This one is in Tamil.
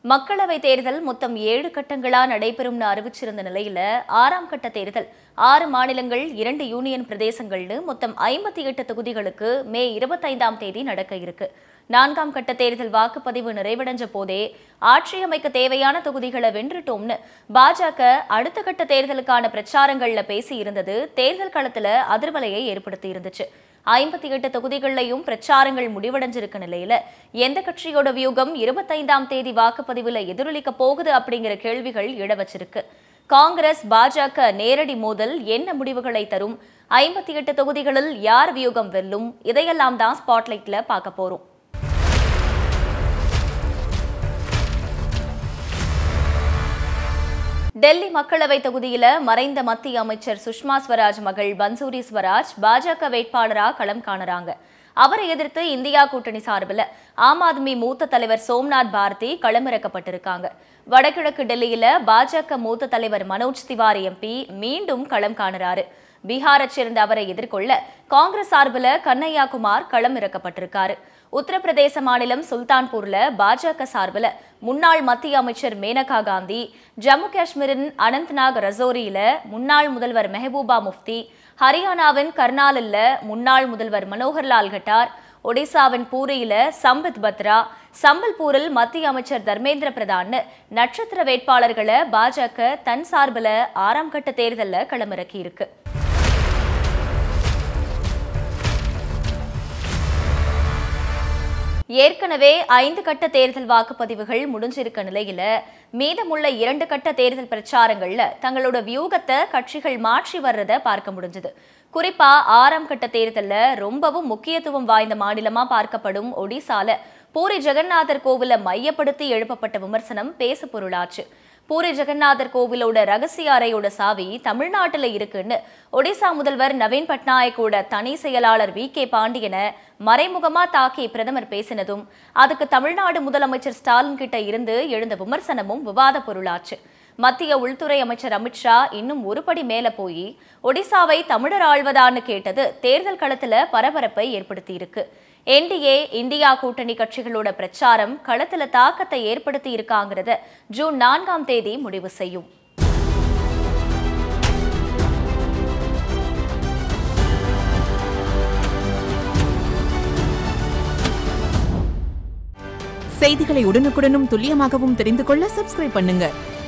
மக்களவை தேர்தல் மொத்தம் ஏழு கட்டங்களா நடைபெறும்னு அறிவிச்சிருந்த நிலையில ஆறாம் கட்ட தேர்தல் ஆறு மாநிலங்கள் இரண்டு யூனியன் பிரதேசங்கள்னு மொத்தம் ஐம்பத்தி எட்டு தொகுதிகளுக்கு மே இருபத்தைந்தாம் தேதி நடக்க இருக்கு நான்காம் கட்ட தேர்தல் வாக்குப்பதிவு நிறைவடைஞ்ச போதே ஆட்சி அமைக்க தேவையான தொகுதிகளை வென்றுட்டோம்னு பாஜக அடுத்த கட்ட தேர்தலுக்கான பிரச்சாரங்கள்ல பேசி இருந்தது தேர்தல் களத்துல அதிர்வலையை ஏற்படுத்தி இருந்துச்சு ஐம்பத்தி எட்டு தொகுதிகளிலையும் பிரச்சாரங்கள் முடிவடைஞ்சிருக்க நிலையில எந்த கட்சியோட வியூகம் இருபத்தைந்தாம் தேதி வாக்குப்பதிவுல எதிரொலிக்க போகுது அப்படிங்கிற கேள்விகள் எழ வச்சிருக்கு காங்கிரஸ் பாஜக நேரடி மோதல் என்ன முடிவுகளை தரும் ஐம்பத்தி எட்டு தொகுதிகளில் யார் வியூகம் வெல்லும் இதையெல்லாம் தான் ஸ்பாட்லைட்ல பார்க்க போறோம் டெல்லி மக்களவை தொகுதியில மறைந்த மத்திய அமைச்சர் சுஷ்மா ஸ்வராஜ் மகள் பன்சூரி ஸ்வராஜ் பாஜக வேட்பாளரா களம் காணறாங்க அவரை எதிர்த்து இந்தியா கூட்டணி சார்பில் ஆம் ஆத்மி மூத்த தலைவர் சோம்நாத் பாரதி களமிறக்கப்பட்டிருக்காங்க வடகிழக்கு டெல்லியில பாஜக மூத்த தலைவர் மனோஜ் திவாரி எம்பி மீண்டும் களம் காணுறாரு பீகாரைச் சேர்ந்த அவரை எதிர்கொள்ள காங்கிரஸ் சார்பில் கண்ணையா குமார் களம் இறக்கப்பட்டிருக்காரு உத்தரப்பிரதேச மாநிலம் சுல்தான்பூர்ல பாஜக சார்பில் முன்னாள் மத்திய அமைச்சர் மேனகா காந்தி ஜம்மு காஷ்மீரின் அனந்த்நாக் ரசோரியில முன்னாள் முதல்வர் மெஹபூபா முஃப்தி ஹரியானாவின் கர்னாலில் முன்னாள் முதல்வர் மனோகர்லால் கட்டார் ஒடிசாவின் பூரியில சம்பித் பத்ரா சம்பல்பூரில் மத்திய அமைச்சர் தர்மேந்திர பிரதான் நட்சத்திர வேட்பாளர்களை பாஜக தன் சார்பில் ஆறாம் கட்ட தேர்தலில் களமிறக்கி இருக்கு ஏற்கனவே ஐந்து கட்ட தேர்தல் வாக்குப்பதிவுகள் முடிஞ்சிருக்க நிலையில மீதமுள்ள இரண்டு கட்ட தேர்தல் பிரச்சாரங்கள்ல தங்களோட வியூகத்தை கட்சிகள் மாற்றி வர்றத பார்க்க முடிஞ்சது குறிப்பா ஆறாம் கட்ட தேர்தல்ல ரொம்பவும் முக்கியத்துவம் வாய்ந்த மாநிலமா பார்க்கப்படும் ஒடிசால பூரி ஜெகநாதர் கோவிலை மையப்படுத்தி எழுப்பப்பட்ட விமர்சனம் பேசு பொருளாச்சு பூரி ஜெகநாதர் கோவிலோட ரகசிய அறையோட சாவி தமிழ்நாட்டுல இருக்குன்னு ஒடிசா முதல்வர் நவீன் பட்நாயக்கோட தனி செயலாளர் வி கே பாண்டியனை மறைமுகமா தாக்கி பிரதமர் பேசினதும் அதுக்கு தமிழ்நாடு முதலமைச்சர் ஸ்டாலின் கிட்ட இருந்து எழுந்த விமர்சனமும் விவாத பொருளாச்சு மத்திய உள்துறை அமைச்சர் அமித்ஷா இன்னும் ஒரு படி மேல போய் ஒடிசாவை தமிழர் ஆழ்வதான்னு கேட்டது தேர்தல் களத்துல பரபரப்பை ஏற்படுத்தி இருக்கு என்டிஏ இந்தியா கூட்டணி கட்சிகளோட பிரச்சாரம் களத்துல தாக்கத்தை ஏற்படுத்தி இருக்காங்கிறத ஜூன் நான்காம் தேதி முடிவு செய்யும் செய்திகளை உடனுக்குடனும் துல்லியமாகவும் தெரிந்து கொள்ள சப்ஸ்கிரைப் பண்ணுங்க